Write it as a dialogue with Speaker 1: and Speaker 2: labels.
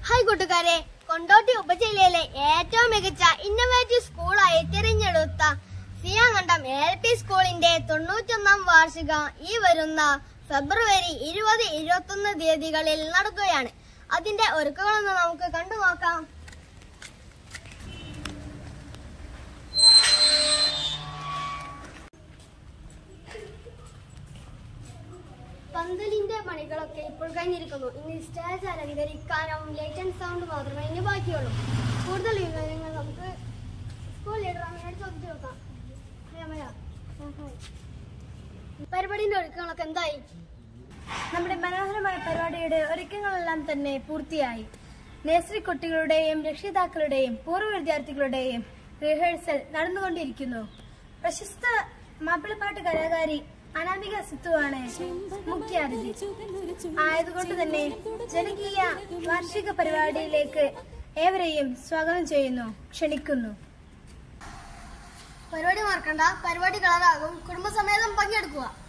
Speaker 1: Hi കൂട്ടുകാരെ കൊണ്ടോട്ടി ഉപജില്ലയിലെ ഏറ്റവും മികച്ച ഇന്നോവേറ്റീവ് സ്കൂളായി തിരഞ്ഞെടുത്ത സിയാങ്കണ്ടം എൽ പി സ്കൂളിന്റെ തൊണ്ണൂറ്റൊന്നാം വാർഷികം ഈ വരുന്ന ഫെബ്രുവരി ഇരുപത് ഇരുപത്തൊന്ന് തീയതികളിൽ നടക്കുകയാണ് അതിന്റെ ഒരുക്കങ്ങളൊന്ന് നമുക്ക് കണ്ടു നോക്കാം പന്തലിന്റെ പണികളൊക്കെ ഇപ്പോൾ കഴിഞ്ഞിരിക്കുന്നു ഇനി സ്റ്റേജ് അലങ്കരിക്കാനും ലൈറ്റ് ആൻഡ് സൗണ്ട് മാത്രമേ ഇനി ബാക്കിയുള്ളൂ കൂടുതൽ വിവരങ്ങൾ നമുക്ക് സ്കൂൾ ലീഡർ അമ്മയോട് ചോദിച്ചു നോക്കാം അമ്മയാ. പരിപാടിന്റെ ഒരുക്കങ്ങളൊക്കെ എന്തായി
Speaker 2: നമ്മുടെ മനോഹരമായ പരിപാടിയുടെ ഒരുക്കങ്ങളെല്ലാം തന്നെ പൂർത്തിയായി നഴ്സറി കുട്ടികളുടെയും രക്ഷിതാക്കളുടെയും പൂർവ്വ വിദ്യാർത്ഥികളുടെയും റിഹേഴ്സൽ നടന്നുകൊണ്ടിരിക്കുന്നു പ്രശസ്ത മാപ്പിളപ്പാട്ട് കലാകാരി അനാമിക സിത്തുവാണ് മുഖ്യ അതിഥി ആയതുകൊണ്ട് തന്നെ ജനകീയ വാർഷിക പരിപാടിയിലേക്ക് ഏവരെയും സ്വാഗതം ചെയ്യുന്നു ക്ഷണിക്കുന്നു
Speaker 1: പരിപാടി മറക്കണ്ട പരിപാടി കളറാകും കുടുംബസമേതം പങ്കെടുക്കുക